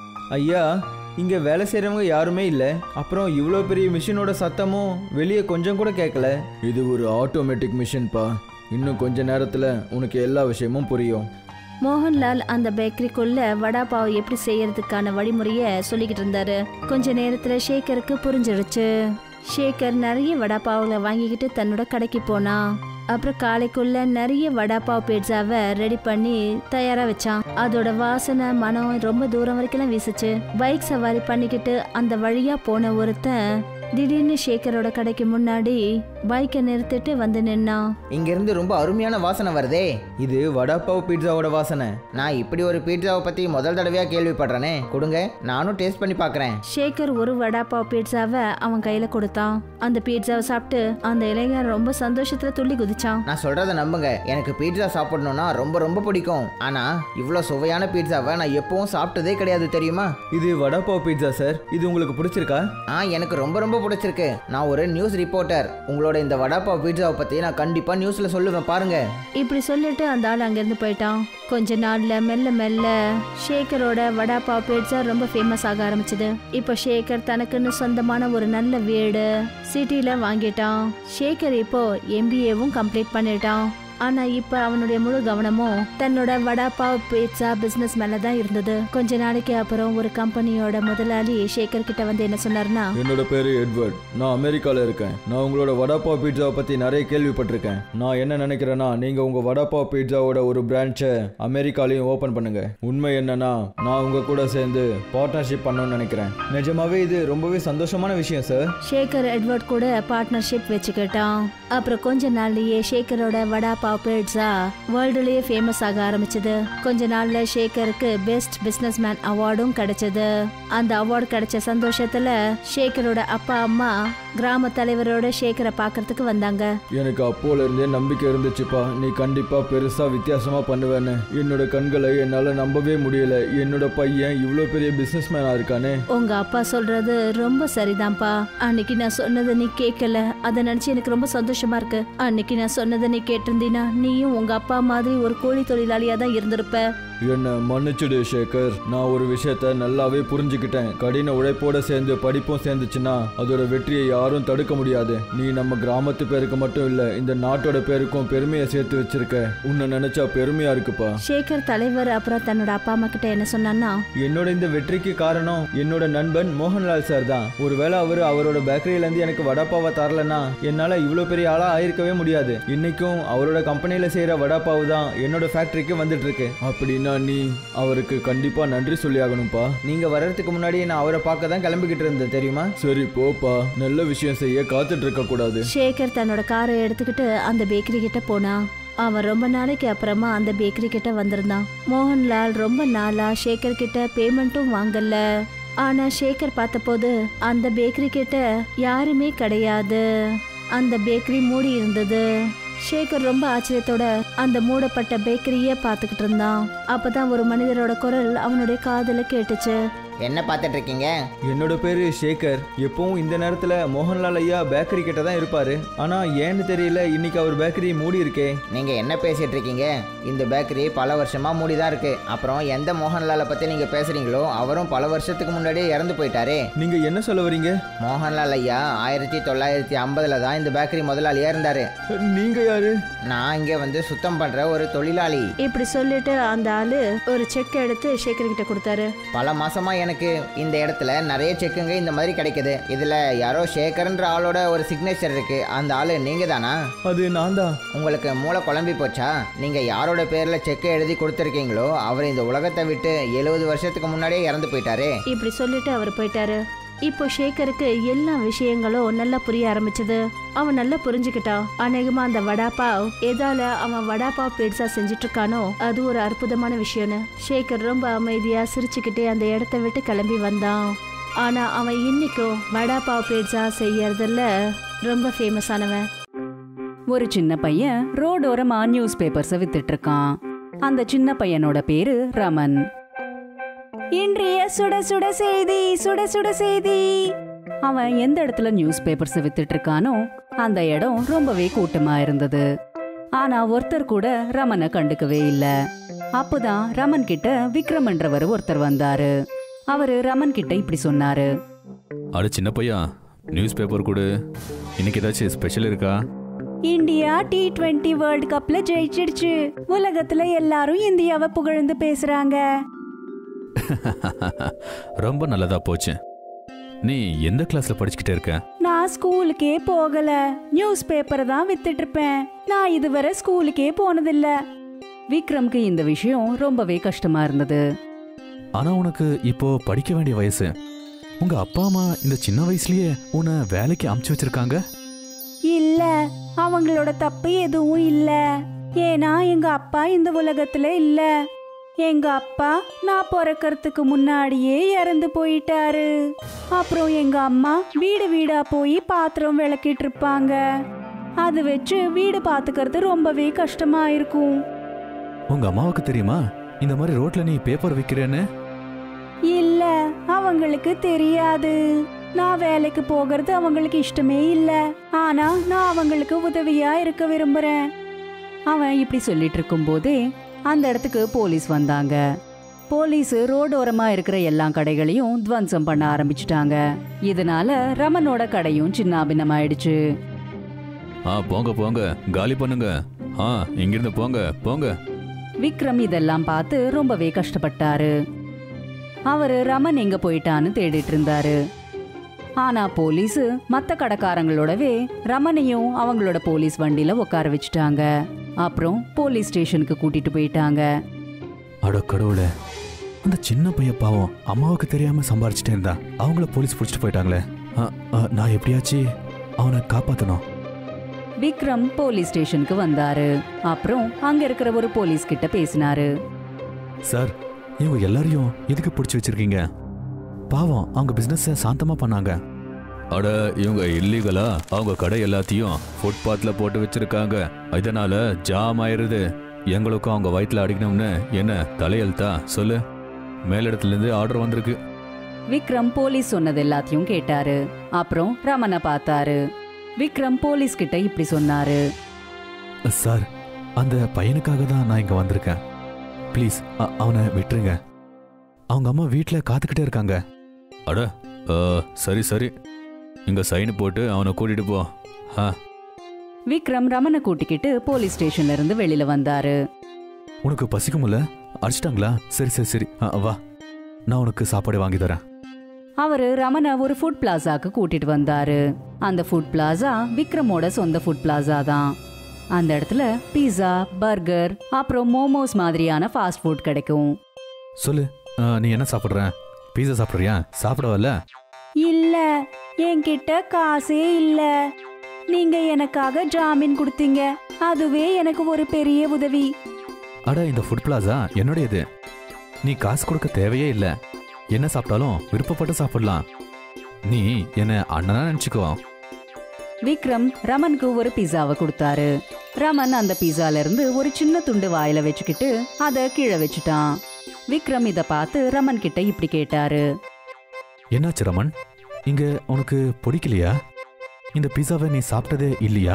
ஐயா இங்கே வேலை செய்கிறவங்க யாருமே இல்லை அப்புறம் இவ்வளோ பெரிய மிஷினோட சத்தமும் வெளியே கொஞ்சம் கூட கேட்கல இது ஒரு ஆட்டோமேட்டிக் மிஷின்பா இன்னும் கொஞ்ச நேரத்தில் உனக்கு எல்லா விஷயமும் புரியும் மோகன்லால் அந்த பேக்கரிக்குள்ள வடாபாவை எப்படி செய்யறதுக்கான வழிமுறைய சொல்லிக்கிட்டு இருந்தாரு கொஞ்ச நேரத்துல ஷேக்கருக்கு புரிஞ்சிடுச்சு ஷேக்கர் நிறைய வடாபாவுகளை வாங்கிக்கிட்டு தன்னோட கடைக்கு போனான் அப்புறம் காலைக்குள்ள நிறைய வடாபாவ் பீட்சாவை ரெடி பண்ணி தயாரா வச்சான் அதோட வாசனை மனம் ரொம்ப தூரம் வரைக்கும் வீசுச்சு பைக் சவாரி பண்ணிக்கிட்டு அந்த வழியா போன ஒருத்தன் திடீர்னு ஷேக்கரோட கடைக்கு முன்னாடி பைக்கை நிறுத்திட்டு வந்து நின்னான் இங்கேருந்து ரொம்ப அருமையான வாசனை வருதே இது வடாப்பாவ் பீட்சாவோட வாசனை நான் இப்படி ஒரு பீட்சாவை பற்றி முதல் தடவையாக கேள்விப்படுறேனே கொடுங்க நானும் டேஸ்ட் பண்ணி பார்க்குறேன் ஷேகர் ஒரு வடாப்பாவ் பீட்சாவை அவன் கையில கொடுத்தான் அந்த பீட்சாவை சாப்பிட்டு அந்த இளைஞன் ரொம்ப சந்தோஷத்துல துள்ளி குதிச்சான் நான் சொல்கிறத நம்புங்க எனக்கு பீட்சா சாப்பிடணும்னா ரொம்ப ரொம்ப பிடிக்கும் ஆனால் இவ்வளோ சுவையான பீட்சாவை நான் எப்பவும் சாப்பிட்டதே கிடையாது தெரியுமா இது வடாப்பாவ் பீட்சா சார் இது உங்களுக்கு பிடிச்சிருக்கா ஆ எனக்கு ரொம்ப ரொம்ப பிடிச்சிருக்கு நான் ஒரு நியூஸ் ரிப்போர்ட்டர் உங்களோட இந்த வடாப்பாவ் பீட்சாவை பற்றி நான் கண்டிப்பாக நியூஸில் சொல்லுவேன் பாருங்க இப்படி சொல்லிட்டு அந்த ஆள் அங்கிருந்து போயிட்டான் கொஞ்ச நாள்ல மெல்ல மெல்ல ஷேகரோட வடாப்பாவ் பீட்சா ரொம்ப ஃபேமஸ் ஆக ஆரம்பிச்சது இப்போ ஷேகர் தனக்குன்னு சொந்தமான ஒரு நல்ல வீடு சிட்டில வாங்கிட்டான் ஷேகர் இப்போ எம்பிஏவும் கம்ப்ளீட் பண்ணிட்டான் ஆனா இப்ப அவனுடைய முழு கவனமும் தன்னோட வடாப்பாவ் பீட்சா பிசினஸ் மேல தான் இருந்தது கொஞ்ச நாளைக்கு அப்புறம் ஒரு கம்பெனியோட முதலாளி ஷேகர் கிட்ட வந்து என்ன சொன்னார்னா என்னோட பேரு எட்வர்ட் நான் அமெரிக்காவில் இருக்கேன் நான் உங்களோட வடாப்பாவ் பீட்சாவை பற்றி நிறைய கேள்விப்பட்டிருக்கேன் நான் என்ன நினைக்கிறேன்னா நீங்கள் உங்கள் வடாப்பாவ் பீட்சாவோட ஒரு பிரான்ச்சை அமெரிக்காலையும் ஓப்பன் பண்ணுங்க உண்மை என்னன்னா நான் உங்கள் கூட சேர்ந்து பார்ட்னர்ஷிப் பண்ணணும்னு நினைக்கிறேன் நிஜமாவே இது ரொம்பவே சந்தோஷமான விஷயம் சார் ஷேகர் எட்வர்ட் கூட பார்ட்னர்ஷிப் வச்சுக்கிட்டான் அப்புறம் கொஞ்ச நாள்லயே ஷேகரோட வடாபாவ் பீட்சா வேர்ல்டுலயே ஃபேமஸ் ஆக ஆரம்பிச்சது கொஞ்ச நாள்ல ஷேகருக்கு பெஸ்ட் பிசினஸ் மேன் அவார்டும் கிடைச்சது அந்த அவார்டு கிடைச்ச சந்தோஷத்துல ஷேகரோட அப்பா அம்மா கிராம தலைவரோட ஷேகரை பார்க்கறதுக்கு வந்தாங்க எனக்கு அப்போல இருந்தே நம்பிக்கை இருந்துச்சுப்பா நீ கண்டிப்பாக பெருசாக வித்தியாசமாக பண்ணுவேன்னு என்னோட கண்களை என்னால் நம்பவே முடியல என்னோட பையன் இவ்வளோ பெரிய பிஸ்னஸ் மேனாக இருக்கானே உங்க அப்பா சொல்றது ரொம்ப சரிதான்ப்பா அன்னைக்கு நான் சொன்னதை நீ கேட்கல அதை நினைச்சு எனக்கு ரொம்ப சந்தோஷமா இருக்கு அன்னைக்கு நான் சொன்னதை நீ கேட்டிருந்தீனா நீயும் உங்க அப்பா மாதிரி ஒரு கூலி தொழிலாளியா தான் இருந்திருப்ப என்ன மன்னிச்சுடு சேகர் நான் ஒரு விஷயத்த நல்லாவே புரிஞ்சுக்கிட்டேன் கடின உழைப்போட சேர்ந்து படிப்பும் சேர்ந்துச்சுன்னா அதோட வெற்றியை யாரும் தடுக்க முடியாது நீ நம்ம கிராமத்து பேருக்கு மட்டும் இல்ல இந்த நாட்டோட பேருக்கும் பெருமையை சேர்த்து வச்சிருக்க உன்னை நினைச்சா பெருமையா இருக்குப்பா சேகர் தலைவர் அப்புறம் தன்னோட அப்பா அம்மா கிட்ட என்ன சொன்னான்னா என்னோட இந்த வெற்றிக்கு காரணம் என்னோட நண்பன் மோகன்லால் சார் தான் ஒருவேளை அவர் அவரோட பேக்கரியில இருந்து எனக்கு வடாப்பாவை தரலன்னா என்னால இவ்வளோ பெரிய ஆளா ஆயிருக்கவே முடியாது இன்னைக்கும் அவரோட கம்பெனியில செய்யற வடாப்பாவு தான் என்னோட ஃபேக்டரிக்கு வந்துட்டு இருக்கு அப்படின்னா நீ அவருக்கு கண்டிப்பா நன்றி சொல்லி ஆகணும்ப்பா நீங்க வர்றதுக்கு முன்னாடி நான் அவரை பார்க்க தான் கிளம்பிக்கிட்டு இருந்தேன் தெரியுமா சரி போப்பா நல்ல விஷயம் செய்ய காத்துட்டு இருக்க கூடாது சேகர் தன்னோட காரை எடுத்துக்கிட்டு அந்த பேக்கரி கிட்ட போனான் அவன் ரொம்ப நாளைக்கு அப்புறமா அந்த பேக்கரி கிட்ட வந்திருந்தான் மோகன்லால் ரொம்ப நாளா சேகர் கிட்ட பேமெண்ட்டும் வாங்கல ஆனா சேகர் பார்த்தபோது அந்த பேக்கரி கிட்ட யாருமே கிடையாது அந்த பேக்கரி மூடி இருந்தது சேகர் ரொம்ப ஆச்சரியத்தோட அந்த மூடப்பட்ட பேக்கரியே பார்த்துக்கிட்டு இருந்தான் அப்பதான் ஒரு மனிதரோட குரல் அவனுடைய காதுல கேட்டுச்சு என்ன பார்த்துட்டு இருக்கீங்க என்னோட பேரு சேகர் எப்பவும் இந்த நேரத்துல மோகன்லால் ஐயா பேக்கரி கிட்ட தான் இருப்பாரு ஆனா ஏன்னு தெரியல இன்னைக்கு அவர் பேக்கரி மூடி இருக்கே நீங்க என்ன பேசிட்டு இருக்கீங்க இந்த பேக்கரி பல வருஷமா மூடி தான் இருக்கு அப்புறம் எந்த மோகன்லாலை பத்தி நீங்க பேசுறீங்களோ அவரும் பல வருஷத்துக்கு முன்னாடியே இறந்து போயிட்டாரே நீங்க என்ன சொல்ல வரீங்க மோகன்லால் ஐயா ஆயிரத்தி தொள்ளாயிரத்தி ஐம்பதுல தான் இந்த பேக்கரி முதலாளியா இருந்தாரு நீங்க யாரு நான் இங்க வந்து சுத்தம் பண்ற ஒரு தொழிலாளி இப்படி சொல்லிட்டு அந்த ஆளு ஒரு செக் எடுத்து சேகர் கிட்ட கொடுத்தாரு பல மாசமா எனக்கு இந்த இடத்துல நிறைய செக்குங்க இந்த மாதிரி கிடைக்குது இதுல யாரோ சேகர்ன்ற ஆளோட ஒரு சிக்னேச்சர் இருக்கு அந்த ஆளு நீங்க தானா அது நான் தான் உங்களுக்கு மூளை குழம்பி போச்சா நீங்க யாரோட பேர்ல செக்கை எழுதி கொடுத்துருக்கீங்களோ அவர் இந்த உலகத்தை விட்டு எழுபது வருஷத்துக்கு முன்னாடியே இறந்து போயிட்டாரே இப்படி சொல்லிட்டு அவர் போயிட்டாரு இப்போ ஷேகருக்கு எல்லா விஷயங்களும் நல்லா புரிய ஆரம்பிச்சது அவன் நல்லா புரிஞ்சுக்கிட்டான் அநேகமா அந்த வடாபாவ் எதால அவன் வடாபாவ் பீட்சா செஞ்சுட்டு இருக்கானோ அது ஒரு அற்புதமான விஷயம்னு ஷேகர் ரொம்ப அமைதியா சிரிச்சுக்கிட்டே அந்த இடத்த விட்டு கிளம்பி வந்தான் ஆனா அவன் இன்னைக்கும் வடாபாவ் பீட்சா செய்யறதுல ரொம்ப ஃபேமஸ் ஆனவன் ஒரு சின்ன பையன் ரோடோரமா நியூஸ் பேப்பர்ஸை வித்துட்டு இருக்கான் அந்த சின்ன பையனோட பேரு ரமன் இன்றைய சுட சுட செய்தி சுட சுட செய்தி அவன் எந்த இடத்துல நியூஸ் பேப்பர்ஸ் வித்துட்டு இருக்கானோ அந்த இடம் ரொம்பவே கூட்டமா இருந்தது ஆனா ஒருத்தர் கூட ரமனை கண்டுக்கவே இல்ல அப்போதான் ரமன் கிட்ட விக்ரம்ன்றவர் ஒருத்தர் வந்தாரு அவரு ரமன் கிட்ட இப்படி சொன்னாரு அட சின்ன பையா நியூஸ் பேப்பர் கொடு இன்னைக்கு ஏதாச்சும் ஸ்பெஷல் இருக்கா இந்தியா டி டுவெண்ட்டி வேர்ல்ட் கப்ல ஜெயிச்சிடுச்சு உலகத்துல எல்லாரும் இந்தியாவை புகழ்ந்து பேசுறாங்க ரொம்ப நல்லதா போச்சு நீ எந்த கிளாஸ்ல படிச்சுக்கிட்டே இருக்க நான் ஸ்கூலுக்கே போகல நியூஸ் பேப்பர் தான் வித்துட்டு இருப்பேன் நான் இதுவரை ஸ்கூலுக்கே போனதில்ல விக்ரம்க்கு இந்த விஷயம் ரொம்பவே கஷ்டமா இருந்தது ஆனா உனக்கு இப்போ படிக்க வேண்டிய வயசு உங்க அப்பா அம்மா இந்த சின்ன வயசுலயே உன்னை வேலைக்கு அமுச்சு வச்சிருக்காங்க இல்ல அவங்களோட தப்பு எதுவும் இல்ல ஏன்னா எங்க அப்பா இந்த உலகத்துல இல்ல எங்க அப்பா நான் பிறக்கறதுக்கு முன்னாடியே இறந்து போயிட்டாரு அப்புறம் எங்க அம்மா வீடு வீடா போய் பாத்திரம் விளக்கிட்டு இருப்பாங்க அது வச்சு வீடு பாத்துக்கிறது ரொம்பவே கஷ்டமா இருக்கும் உங்க அம்மாவுக்கு தெரியுமா இந்த மாதிரி ரோட்ல நீ பேப்பர் விக்கிறேன்னு இல்ல அவங்களுக்கு தெரியாது நான் வேலைக்கு போகிறது அவங்களுக்கு இஷ்டமே இல்ல ஆனா நான் அவங்களுக்கு உதவியா இருக்க விரும்புறேன் அவன் இப்படி சொல்லிட்டு இருக்கும்போதே அந்த இடத்துக்கு போலீஸ் வந்தாங்க போலீஸ் ரோடோரமா இருக்கிற எல்லா கடைகளையும் துவம்சம் பண்ண ஆரம்பிச்சிட்டாங்க இதனால ரமனோட கடையும் சின்னாபின்னமாயிடுச்சு ஆ போங்க போங்க காலி பண்ணுங்க ஆ இங்கிருந்து போங்க போங்க விக்ரம் இதெல்லாம் பார்த்து ரொம்பவே கஷ்டப்பட்டாரு அவரு ரமன் எங்க போயிட்டான்னு தேடிட்டு இருந்தாரு ஆனா போலீஸ் மத்த கடைக்காரங்களோடவே ரமனையும் அவங்களோட போலீஸ் வண்டியில உட்கார வச்சுட்டாங்க அப்புறம் போலீஸ் ஸ்டேஷனுக்கு கூட்டிட்டு போயிட்டாங்க அட கடவுளே அந்த சின்ன பையன் பாவம் அம்மாவுக்கு தெரியாம சம்பாரிச்சிட்டே இருந்தா அவங்கள போலீஸ் பிடிச்சிட்டு போயிட்டாங்களே ஆ, ஆ, நான் எப்படியாச்சு அவனை காப்பாத்தணும் விக்ரம் போலீஸ் ஸ்டேஷனுக்கு வந்தாரு அப்புறம் அங்க இருக்கிற ஒரு போலீஸ் கிட்ட பேசினாரு சார் இவங்க எல்லாரையும் எதுக்கு பிடிச்சி வச்சிருக்கீங்க பாவம் அவங்க பிசினஸ சாந்தமா பண்ணாங்க அட இவங்க இல்லீகலா அவங்க கடை எல்லாத்தையும் ஃபுட்பாத்ல போட்டு வச்சிருக்காங்க இதனால ஜாம் ஆயிருது எங்களுக்கும் அவங்க வயிற்றுல அடிக்கணும்னு என்ன தலையெழுத்தா சொல்லு மேலிடத்துல இருந்து ஆர்டர் வந்திருக்கு விக்ரம் போலீஸ் சொன்னது எல்லாத்தையும் கேட்டாரு அப்புறம் ரமனை பார்த்தாரு விக்ரம் போலீஸ் கிட்ட இப்படி சொன்னாரு சார் அந்த பையனுக்காக தான் நான் இங்க வந்திருக்கேன் ப்ளீஸ் அவனை விட்டுருங்க அவங்க அம்மா வீட்டில் காத்துக்கிட்டே இருக்காங்க அட சரி சரி இங்க சைன் போட்டு அவனை கூட்டிட்டு போ ஆ விக்ரம் ரமனை கூட்டிக்கிட்டு போலீஸ் ஸ்டேஷன்ல இருந்து வெளியில வந்தாரு உனக்கு பசிக்கும்ல அடிச்சிட்டாங்களா சரி சரி சரி ஆ, வா நான் உனக்கு சாப்பாடு வாங்கி தரேன் அவரு ரமனை ஒரு ஃபுட் பிளாசாக்கு கூட்டிட்டு வந்தாரு அந்த ஃபுட் பிளாசா விக்ரமோட சொந்த ஃபுட் பிளாசா தான் அந்த இடத்துல பீஸா பர்கர் அப்புறம் மோமோஸ் மாதிரியான ஃபாஸ்ட் ஃபுட் கிடைக்கும் சொல்லு ஆ, நீ என்ன சாப்பிட்ற பீஸா சாப்பிட்றியா சாப்பிடவல்ல இல்ல என்கிட்ட காசே இல்ல நீங்க எனக்காக ஜாமீன் கொடுத்தீங்க அதுவே எனக்கு ஒரு பெரிய உதவி அட இந்த ஃபுட் பிளாசா என்னுடையது நீ காசு கொடுக்க தேவையே இல்லை என்ன சாப்பிட்டாலும் விருப்பப்பட்டு சாப்பிடலாம் நீ என்ன அண்ணனா நினச்சிக்கோ விக்ரம் ரமனுக்கு ஒரு பிஸாவை கொடுத்தாரு ரமன் அந்த பிஸால இருந்து ஒரு சின்ன துண்டு வாயில வச்சுக்கிட்டு அத கீழே வச்சுட்டான் விக்ரம் இத பார்த்து ரமன் கிட்ட இப்படி கேட்டாரு என்னாச்சு ரமன் இங்க உனக்கு பிடிக்கலையா இந்த பீஸாவை நீ சாப்பிட்டதே இல்லையா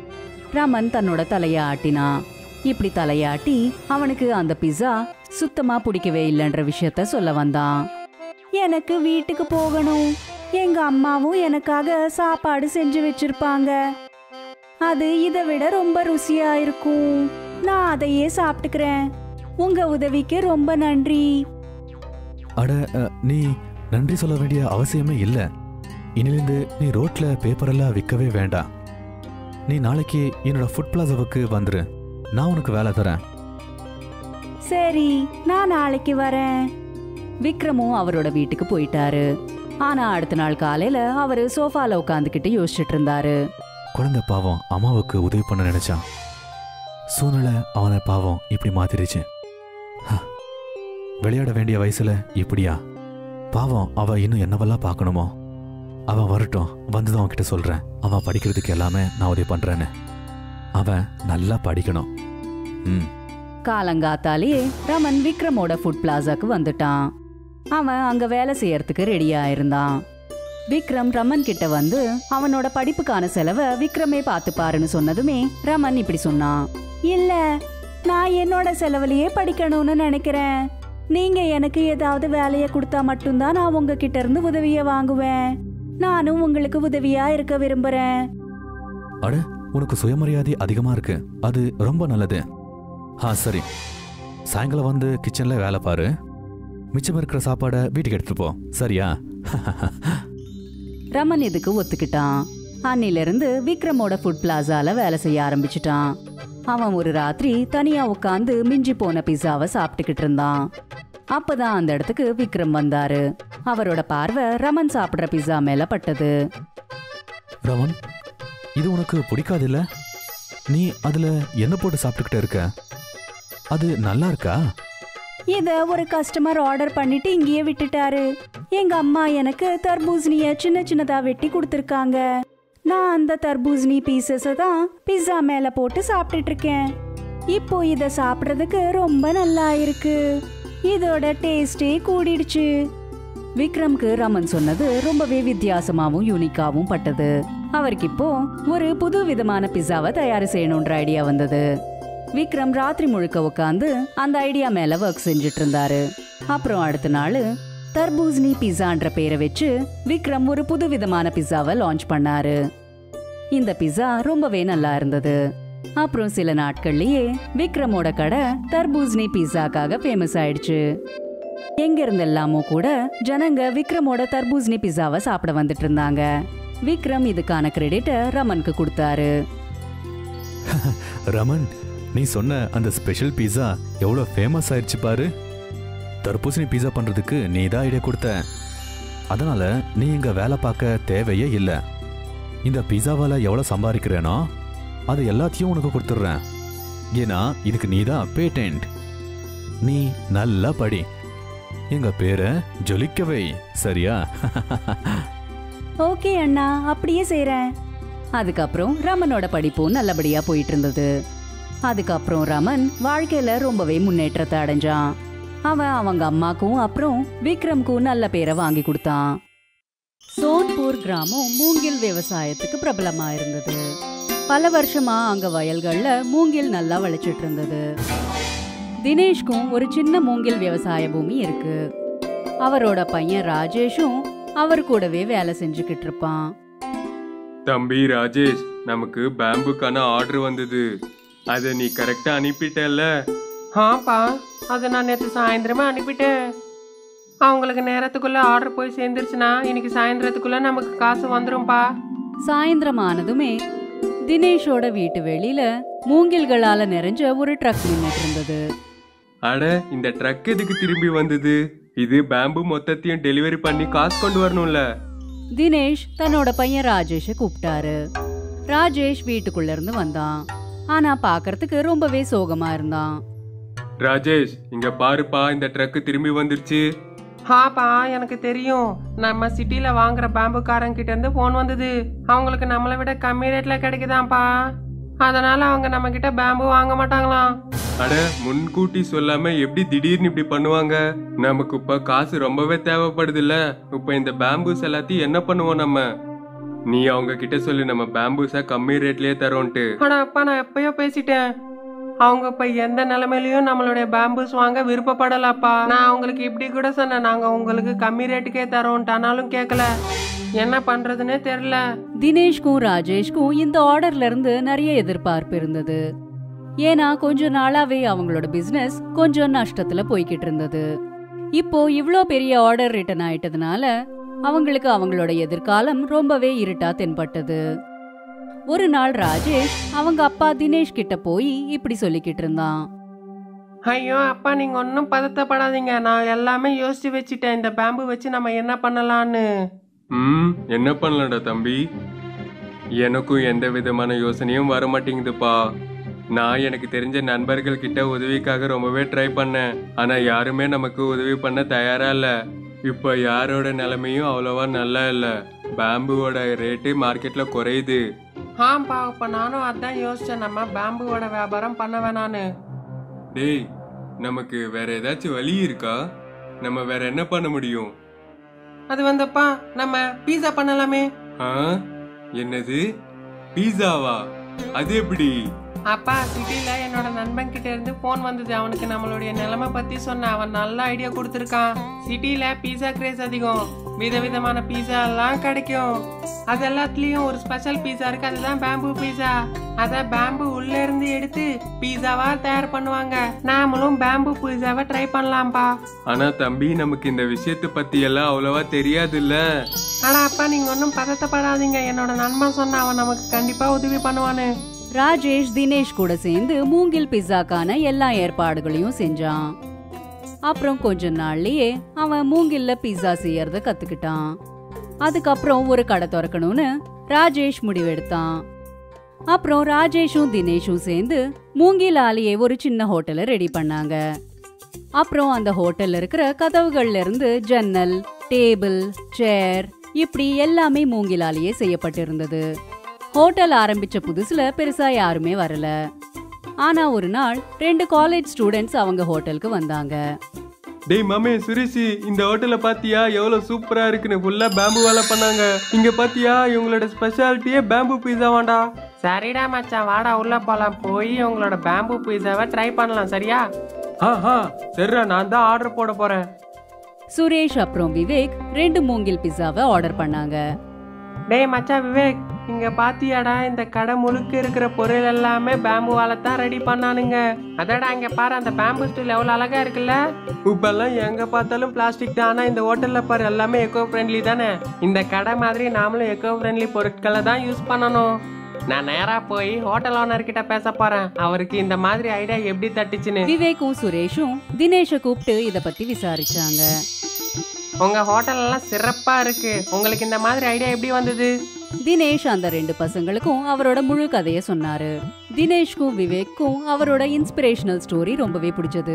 ரமன் தன்னோட தலைய ஆட்டினான் இப்படி தலையாட்டி அவனுக்கு அந்த பிஸா சுத்தமா பிடிக்கவே இல்லைன்ற விஷயத்த சொல்ல வந்தான் எனக்கு வீட்டுக்கு போகணும் எங்க அம்மாவும் எனக்காக சாப்பாடு செஞ்சு வச்சிருப்பாங்க அது இதை விட ரொம்ப ருசியா இருக்கும் நான் அதையே சாப்பிட்டுக்கிறேன் உங்க உதவிக்கு ரொம்ப நன்றி அட அ, நீ நன்றி சொல்ல வேண்டிய அவசியமே இல்லை இனிலிருந்து நீ ரோட்ல பேப்பர் எல்லாம் விற்கவே வேண்டாம் நீ நாளைக்கு என்னோட ஃபுட் பிளாசாவுக்கு வந்துரு நான் உனக்கு வேலை தரேன் சரி நான் நாளைக்கு வரேன் விக்ரமும் அவரோட வீட்டுக்கு போயிட்டாரு ஆனா அடுத்த நாள் காலையில அவரு சோஃபால உட்காந்துக்கிட்டு யோசிச்சுட்டு இருந்தாரு குழந்தை பாவம் அம்மாவுக்கு உதவி பண்ண நினைச்சான் சூழ்நிலை அவனை பாவம் இப்படி மாத்திருச்சு ஹ, விளையாட வேண்டிய வயசுல இப்படியா பாவம் அவ இன்னும் என்னவெல்லாம் பார்க்கணுமோ அவன் வரட்டும் வந்துதான் அவன்கிட்ட சொல்றேன் அவன் படிக்கிறதுக்கு எல்லாமே நான் உதவி பண்றேன்னு அவன் நல்லா படிக்கணும் ம் காலங்காத்தாலேயே ரமன் விக்ரமோட ஃபுட் பிளாசாக்கு வந்துட்டான் அவன் அங்க வேலை செய்யறதுக்கு ரெடியா இருந்தான் விக்ரம் ரமன் கிட்ட வந்து அவனோட படிப்புக்கான செலவை விக்ரமே பார்த்துப்பாருன்னு சொன்னதுமே ரமன் இப்படி சொன்னான் இல்ல நான் என்னோட செலவுலயே படிக்கணும்னு நினைக்கிறேன் நீங்க எனக்கு ஏதாவது வேலையை கொடுத்தா மட்டும்தான் நான் உங்ககிட்ட இருந்து உதவிய வாங்குவேன் நானும் உங்களுக்கு உதவியா இருக்க விரும்புறேன் அட உனக்கு சுயமரியாதை அதிகமா இருக்கு அது ரொம்ப நல்லது ஆ சரி சாயங்காலம் வந்து கிச்சன்ல வேலை பாரு மிச்சம் இருக்கிற சாப்பாடை வீட்டுக்கு எடுத்துட்டு போ சரியா ரமன் இதுக்கு ஒத்துக்கிட்டான் அன்னிலிருந்து விக்ரமோட ஃபுட் பிளாசால வேலை செய்ய ஆரம்பிச்சிட்டான் அவன் ஒரு ராத்திரி தனியா உட்காந்து மிஞ்சி போன பிஸாவை சாப்பிட்டுக்கிட்டு இருந்தான் அப்பதான் அந்த இடத்துக்கு விக்ரம் வந்தாரு அவரோட பார்வை ரமன் சாப்பிடுற பிஸா மேல பட்டது ரமன் இது உனக்கு பிடிக்காதுல்ல நீ அதுல என்ன போட்டு சாப்பிட்டுக்கிட்டு இருக்க அது நல்லா இருக்கா இத ஒரு கஸ்டமர் ஆர்டர் பண்ணிட்டு இங்கேயே விட்டுட்டாரு எங்க அம்மா எனக்கு தர்பூசணிய சின்ன சின்னதா வெட்டி கொடுத்துருக்காங்க நான் அந்த தர்பூசணி பீசஸை தான் பிஸா மேல போட்டு சாப்பிட்டுட்டு இருக்கேன் இப்போ இத சாப்பிட்றதுக்கு ரொம்ப நல்லா இருக்கு இதோட டேஸ்டே கூடிடுச்சு விக்ரம்க்கு ரமன் சொன்னது ரொம்பவே வித்தியாசமாவும் யூனிக்காவும் பட்டது அவருக்கு இப்போ ஒரு புது விதமான பிஸாவை தயார் செய்யணுன்ற ஐடியா வந்தது விக்ரம் ராத்திரி முழுக்க உட்காந்து அந்த ஐடியா மேல ஒர்க் செஞ்சுட்டு இருந்தாரு அப்புறம் அடுத்த நாள் தர்பூசணி பிஸான்ற பேரை வச்சு விக்ரம் ஒரு புது விதமான பிஸாவை லான்ச் பண்ணாரு இந்த பிஸா ரொம்பவே நல்லா இருந்தது அப்புறம் சில நாட்கள்லயே விக்ரமோட கடை தர்பூசணி பிஸாக்காக ஃபேமஸ் ஆயிடுச்சு எங்க இருந்தெல்லாமோ கூட ஜனங்க விக்ரமோட தர்பூசணி பிஸாவை சாப்பிட வந்துட்டு இருந்தாங்க விக்ரம் இதுக்கான கிரெடிட்ட ரமனுக்கு கொடுத்தாரு ரமன் நீ சொன்ன அந்த ஸ்பெஷல் பீஸா எவ்வளோ ஃபேமஸ் ஆயிடுச்சு பாரு தர்பூசணி பீஸா பண்றதுக்கு நீ தான் ஐடியா கொடுத்த அதனால நீ இங்க வேலை பார்க்க தேவையே இல்லை இந்த பீஸாவால எவ்வளோ சம்பாதிக்கிறேனோ அது எல்லாத்தையும் உனக்கு கொடுத்துட்றேன் ஏன்னா இதுக்கு நீ தான் பேட்டன்ட் நீ நல்லா படி எங்க பேரை ஜொலிக்கவை சரியா ஓகே அண்ணா அப்படியே செய்றேன் அதுக்கப்புறம் ரமனோட படிப்பும் நல்லபடியா போயிட்டு இருந்தது அதுக்கப்புறம் ரமன் வாழ்க்கையில ரொம்பவே முன்னேற்றத்தை அடைஞ்சான் அவன் அவங்க அம்மாக்கும் அப்புறம் விக்ரம்க்கும் நல்ல பேரை வாங்கி கொடுத்தான் சோன்பூர் கிராமம் மூங்கில் விவசாயத்துக்கு பிரபலமா இருந்தது பல வருஷமா அங்க வயல்கள்ல மூங்கில் நல்லா விளைச்சிட்டு இருந்தது தினேஷ்க்கும் ஒரு சின்ன மூங்கில் விவசாய பூமி இருக்கு அவரோட பையன் ராஜேஷும் அவர் கூடவே வேலை செஞ்சுக்கிட்டு இருப்பான் தம்பி ராஜேஷ் நமக்கு பேம்புக்கான ஆர்டர் வந்தது அதை நீ கரெக்டா அனுப்பிட்டல்ல ஆப்பா அதை நான் நேற்று சாயந்தரமே அனுப்பிட்டேன் அவங்களுக்கு நேரத்துக்குள்ள ஆர்டர் போய் சேர்ந்துருச்சுன்னா இன்னைக்கு சாயந்தரத்துக்குள்ள நமக்கு காசு வந்துரும்பா சாயந்தரம் ஆனதுமே தினேஷோட வீட்டு வெளியில மூங்கில்களால நிறைஞ்ச ஒரு ட்ரக் நின்னுட்டு இருந்தது அட இந்த ட்ரக் எதுக்கு திரும்பி வந்தது இது பேம்பு மொத்தத்தையும் டெலிவரி பண்ணி காசு கொண்டு வரணும்ல தினேஷ் தன்னோட பையன் ராஜேஷை கூப்பிட்டாரு ராஜேஷ் வீட்டுக்குள்ள இருந்து வந்தான் ஆனா பார்க்கறதுக்கு ரொம்பவே சோகமா இருந்தான் ராஜேஷ் இங்க பாருப்பா இந்த ட்ரக் திரும்பி வந்துருச்சு ஹாப்பா எனக்கு தெரியும் நம்ம சிட்டில வாங்குற பேம்புக்காரங்க கிட்ட இருந்து போன் வந்தது அவங்களுக்கு நம்மளை விட கம்மி ரேட்ல கிடைக்குதாம்ப்பா அதனால அவங்க நம்ம கிட்ட பேம்பு வாங்க மாட்டாங்களாம் அட முன்கூட்டி சொல்லாம எப்படி திடீர்னு இப்படி பண்ணுவாங்க நமக்கு இப்ப காசு ரொம்பவே தேவைப்படுதுல்ல இப்ப இந்த பேம்பூஸ் எல்லாத்தையும் என்ன பண்ணுவோம் நம்ம நீ அவங்க கிட்ட சொல்லு நம்ம பேம்பூஸா கம்மி ரேட்லயே தரோன்ட்டு ஆனா அப்பா நான் எப்பயோ பேசிட்டேன் அவங்க இப்ப எந்த நிலைமையிலயும் நம்மளுடைய பேம்பூஸ் வாங்க விருப்பப்படலப்பா நான் அவங்களுக்கு இப்படி கூட சொன்னேன் நாங்க உங்களுக்கு கம்மி ரேட்டுக்கே தரோன்ட்டு ஆனாலும் கேட்கல என்ன பண்றதுன்னே தெரியல தினேஷ்க்கும் ராஜேஷ்க்கும் இந்த ஆர்டர்ல இருந்து நிறைய எதிர்பார்ப்பு இருந்தது ஏன்னா கொஞ்ச நாளாவே அவங்களோட பிசினஸ் கொஞ்சம் நஷ்டத்துல போய்கிட்டு இருந்தது இப்போ இவ்ளோ பெரிய ஆர்டர் ரிட்டர்ன் ஆயிட்டதுனால அவங்களுக்கு அவங்களோட எதிர்காலம் ரொம்பவே இருட்டா தென்பட்டது ஒரு நாள் ராஜேஷ் அவங்க அப்பா தினேஷ் கிட்ட போய் இப்படி சொல்லிக்கிட்டு இருந்தான் ஐயோ அப்பா நீங்க ஒன்றும் பதட்டப்படாதீங்க நான் எல்லாமே யோசிச்சு வச்சுட்டேன் இந்த பேம்பு வச்சு நம்ம என்ன பண்ணலான்னு ம் என்ன பண்ணலாம்டா தம்பி எனக்கும் எந்த விதமான யோசனையும் வர மாட்டேங்குதுப்பா நான் எனக்கு தெரிஞ்ச நண்பர்கள் கிட்ட உதவிக்காக ரொம்பவே ட்ரை பண்ணேன் ஆனா யாருமே நமக்கு உதவி பண்ண தயாரா இல்ல இப்போ யாரோட நிலைமையும் அவ்வளவா நல்லா இல்ல பேம்புவோட ரேட்டு மார்க்கெட்ல குறையுது ஆம்பா இப்போ நானும் அதான் யோசிச்சேன் நம்ம பேம்புவோட வியாபாரம் பண்ண வேணான்னு டேய் நமக்கு வேற ஏதாச்சும் வழி இருக்கா நம்ம வேற என்ன பண்ண முடியும் அது வந்தப்பா நம்ம பீஸா பண்ணலாமே ஆ என்னது பீஸாவா அது எப்படி அப்பா சிட்டில என்னோட நண்பன் கிட்ட இருந்து போன் வந்தது அவனுக்கு நம்மளுடைய நிலைமை பத்தி சொன்ன அவன் நல்ல ஐடியா கொடுத்துருக்கான் சிட்டில பீஸா கிரேஸ் அதிகம் விதவிதமான பீஸா எல்லாம் கிடைக்கும் அது எல்லாத்துலயும் ஒரு ஸ்பெஷல் பீஸா இருக்கு அதுதான் பேம்பு பீஸா அத பேம்பு உள்ள இருந்து எடுத்து பீஸாவா தயார் பண்ணுவாங்க நாமளும் பேம்பு பீஸாவை ட்ரை பண்ணலாம்ப்பா ஆனா தம்பி நமக்கு இந்த விஷயத்தை பத்தி எல்லாம் அவ்வளவா தெரியாதுல்ல ஆனா அப்பா நீங்க ஒன்றும் பதட்டப்படாதீங்க என்னோட நண்பன் சொன்னா அவன் நமக்கு கண்டிப்பா உதவி பண்ணுவான்னு ராஜேஷ் தினேஷ் கூட சேர்ந்து மூங்கில் பிஸாக்கான எல்லா ஏற்பாடுகளையும் செஞ்சான் அப்புறம் கொஞ்ச நாள்லயே அவன் மூங்கில்ல பிஸா செய்யறத கத்துக்கிட்டான் அதுக்கப்புறம் ஒரு கடை திறக்கணும்னு ராஜேஷ் முடிவெடுத்தான் அப்புறம் ராஜேஷும் தினேஷும் சேர்ந்து மூங்கிலாலேயே ஒரு சின்ன ஹோட்டலை ரெடி பண்ணாங்க அப்புறம் அந்த ஹோட்டல்ல இருக்கிற கதவுகள்ல இருந்து ஜன்னல் டேபிள் சேர் இப்படி எல்லாமே மூங்கிலாலேயே செய்யப்பட்டிருந்தது ஹோட்டல் ஆரம்பிச்ச புதுசுல பெருசா யாருமே வரல ஆனா ஒரு நாள் ரெண்டு காலேஜ் ஸ்டூடெண்ட்ஸ் அவங்க ஹோட்டலுக்கு வந்தாங்க டேய் மாமே சுரேஷ் இந்த ஹோட்டல்ல பாத்தியா எவ்வளவு சூப்பரா இருக்குன்னு ஃபுல்லா பேம்பு வேலை பண்ணாங்க இங்க பாத்தியா இவங்களோட ஸ்பெஷாலிட்டியே பேம்பு பீஸா வாண்டா சரிடா மச்சான் வாடா உள்ள போலாம் போய் உங்களோட பேம்பு பீஸாவை ட்ரை பண்ணலாம் சரியா ஆ ஆ சரிடா நான் தான் ஆர்டர் போட போறேன் சுரேஷ் அப்புறம் விவேக் ரெண்டு மூங்கில் பிஸாவை ஆர்டர் பண்ணாங்க டேய் மச்சான் விவேக் இங்க பாத்தியாடா இந்த கடை முழுக்க இருக்கிற பொருள் எல்லாமே பேம்புவால தான் ரெடி பண்ணானுங்க அதடா இங்க பாரு அந்த பேம்பு ஸ்டூல் எவ்வளவு அழகா இருக்குல்ல இப்பெல்லாம் எங்க பார்த்தாலும் பிளாஸ்டிக் தான் ஆனா இந்த ஹோட்டல்ல பாரு எல்லாமே எக்கோ ஃப்ரெண்ட்லி தானே இந்த கடை மாதிரி நாமளும் எக்கோ ஃப்ரெண்ட்லி பொருட்களை தான் யூஸ் பண்ணணும் நான் நேரா போய் ஹோட்டல் ஓனர் கிட்ட பேச போறேன் அவருக்கு இந்த மாதிரி ஐடியா எப்படி தட்டுச்சுன்னு விவேக்கும் சுரேஷும் தினேஷை கூப்பிட்டு இத பத்தி விசாரிச்சாங்க உங்க ஹோட்டல் எல்லாம் சிறப்பா இருக்கு உங்களுக்கு இந்த மாதிரி ஐடியா எப்படி வந்தது தினேஷ் அந்த ரெண்டு பசங்களுக்கும் அவரோட முழு கதைய சொன்னாரு தினேஷ்க்கும் விவேக்கும் அவரோட இன்ஸ்பிரேஷனல் ஸ்டோரி ரொம்பவே பிடிச்சது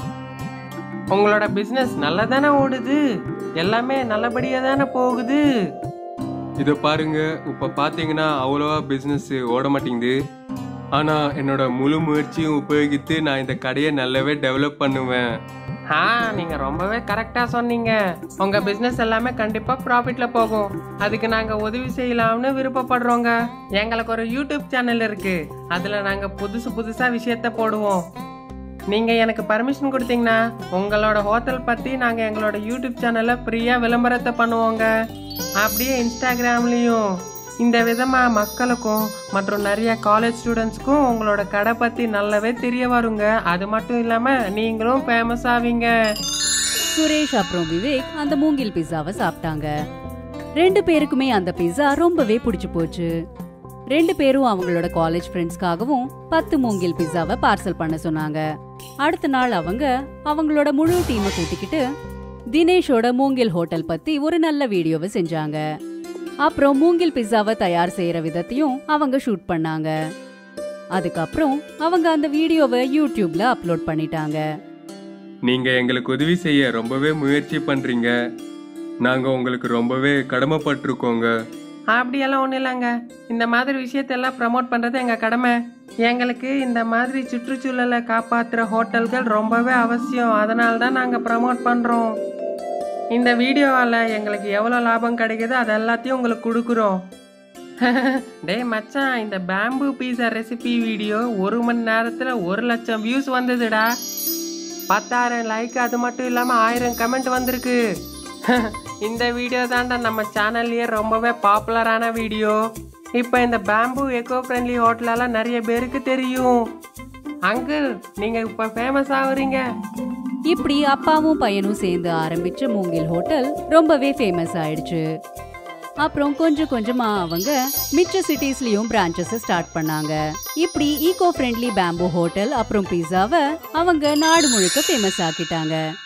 உங்களோட பிசினஸ் நல்லா தானே ஓடுது எல்லாமே நல்லபடியா தானே போகுது இதை பாருங்க இப்ப பாத்தீங்கன்னா அவ்வளவா பிசினஸ் ஓட மாட்டேங்குது ஆனா என்னோட முழு முயற்சியும் உபயோகித்து நான் இந்த கடையை நல்லாவே டெவலப் பண்ணுவேன் ஆ நீங்க ரொம்பவே கரெக்டா சொன்னீங்க உங்க பிசினஸ் எல்லாமே கண்டிப்பா ப்ராஃபிட்ல போகும் அதுக்கு நாங்க உதவி செய்யலாம்னு விருப்பப்படுறோங்க எங்களுக்கு ஒரு யூடியூப் சேனல் இருக்கு அதுல நாங்க புதுசு புதுசா விஷயத்த போடுவோம் நீங்க எனக்கு பர்மிஷன் கொடுத்தீங்கன்னா உங்களோட ஹோட்டல் பத்தி நாங்க எங்களோட யூடியூப் சேனல்ல ஃப்ரீயா விளம்பரத்தை பண்ணுவோங்க அப்படியே இன்ஸ்டாகிராம்லயும் இந்த விதமா மக்களுக்கும் மற்றும் நிறைய காலேஜ் ஸ்டூடெண்ட்ஸ்க்கும் உங்களோட கடை பத்தி நல்லாவே தெரிய வருங்க அது மட்டும் இல்லாம நீங்களும் ஃபேமஸ் ஆவீங்க சுரேஷ் அப்புறம் விவேக் அந்த மூங்கில் பிஸாவை சாப்பிட்டாங்க ரெண்டு பேருக்குமே அந்த பிஸா ரொம்பவே பிடிச்சு போச்சு ரெண்டு பேரும் அவங்களோட காலேஜ் ஃப்ரெண்ட்ஸ்க்காகவும் பத்து மூங்கில் பிஸாவை பார்சல் பண்ண சொன்னாங்க அடுத்த நாள் அவங்க அவங்களோட முழு டீமை கூட்டிக்கிட்டு தினேஷோட மூங்கில் ஹோட்டல் பத்தி ஒரு நல்ல வீடியோவை செஞ்சாங்க அப்புறம் மூங்கில் பிஸாவை தயார் செய்யற விதத்தையும் அவங்க ஷூட் பண்ணாங்க அதுக்கப்புறம் அவங்க அந்த வீடியோவை யூடியூப்ல அப்லோட் பண்ணிட்டாங்க நீங்க எங்களுக்கு உதவி செய்ய ரொம்பவே முயற்சி பண்றீங்க நாங்க உங்களுக்கு ரொம்பவே கடமைப்பட்டிருக்கோங்க அப்படியெல்லாம் ஒன்றும் இல்லைங்க இந்த மாதிரி விஷயத்தெல்லாம் ப்ரமோட் பண்ணுறது எங்கள் கடமை எங்களுக்கு இந்த மாதிரி சுற்றுச்சூழலை காப்பாற்றுற ஹோட்டல்கள் ரொம்பவே அவசியம் அதனால தான் நாங்கள் ப்ரமோட் பண்ணுறோம் இந்த வீடியோவால் எங்களுக்கு எவ்வளோ லாபம் கிடைக்குதோ அது எல்லாத்தையும் உங்களுக்கு கொடுக்குறோம் டேய் மச்சான் இந்த பேம்பு பீஸா ரெசிபி வீடியோ ஒரு மணி நேரத்தில் ஒரு லட்சம் வியூஸ் வந்ததுடா பத்தாயிரம் லைக் அது மட்டும் இல்லாமல் ஆயிரம் கமெண்ட் வந்திருக்கு இந்த வீடியோ தான்டா நம்ம சேனல்லையே ரொம்பவே பாப்புலரான வீடியோ இப்போ இந்த பேம்பு எக்கோ ஃப்ரெண்ட்லி ஹோட்டலெல்லாம் நிறைய பேருக்கு தெரியும் அங்கிள் நீங்கள் இப்போ ஃபேமஸ் ஆகுறீங்க இப்படி அப்பாவும் பையனும் சேர்ந்து ஆரம்பிச்ச மூங்கில் ஹோட்டல் ரொம்பவே ஃபேமஸ் ஆயிடுச்சு அப்புறம் கொஞ்சம் கொஞ்சமா அவங்க மிச்ச சிட்டிஸ்லயும் பிரான்ச்சஸ் ஸ்டார்ட் பண்ணாங்க இப்படி ஈகோ ஃப்ரெண்ட்லி பேம்பு ஹோட்டல் அப்புறம் பீஸாவை அவங்க நாடு முழுக்க ஃபேமஸ் ஆக்கிட்டாங்க